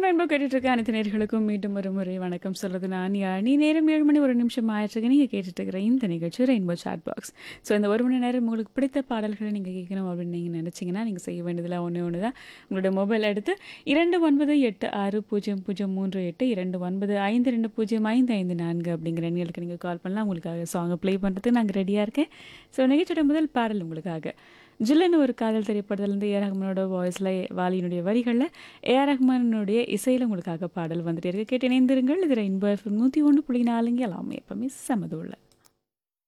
rainbow கேட்டுட்டு இருக்க அனைத்து நேர்களுக்கும் மீண்டும் ஒரு முறை வணக்கம் சொல்றது நான் யானி நேரம் ஏழு மணி ஒரு நிமிஷம் ஆயிடுச்சு நீங்கள் கேட்டுட்டு இருக்கிற இந்த நிகழ்ச்சி ரெயின்போ சாட் பாக்ஸ் ஸோ இந்த ஒரு மணி நேரம் உங்களுக்கு பிடித்த பாடல்களை நீங்கள் கேட்கணும் அப்படின்னு நீங்கள் நினச்சிங்கன்னா நீங்கள் செய்ய வேண்டியதில் ஒன்று ஒன்று தான் உங்களோட மொபைல் எடுத்து இரண்டு ஒன்பது எட்டு ஆறு பூஜ்ஜியம் பூஜ்ஜியம் மூன்று எட்டு இரண்டு ஒன்பது ஐந்து ரெண்டு பூஜ்ஜியம் ஐந்து ஐந்து நான்கு அப்படிங்கிற எண்களுக்கு நீங்கள் கால் பண்ணலாம் உங்களுக்காக சாங்கை ப்ளே பண்ணுறதுக்கு நாங்கள் ரெடியாக இருக்கேன் ஸோ நிகழ்ச்சியோட முதல் பாடல் உங்களுக்காக ஜில்லுன்னு ஒரு காதல் திரைப்படத்துலேருந்து ஏஆர் ரஹ்மானோட வாய்ஸில் வாலியினுடைய வரிகளில் ஏஆர் ரஹ்மானுடைய இசையில் உங்களுக்காக பாடல் வந்துட்டே இருக்கு கேட்டு இணைந்திருங்கள் இதில் இன்ப எஃப்எம் நூற்றி ஒன்று புள்ளி நாலுங்க எல்லாமே எப்பவுமே சமதுள்ள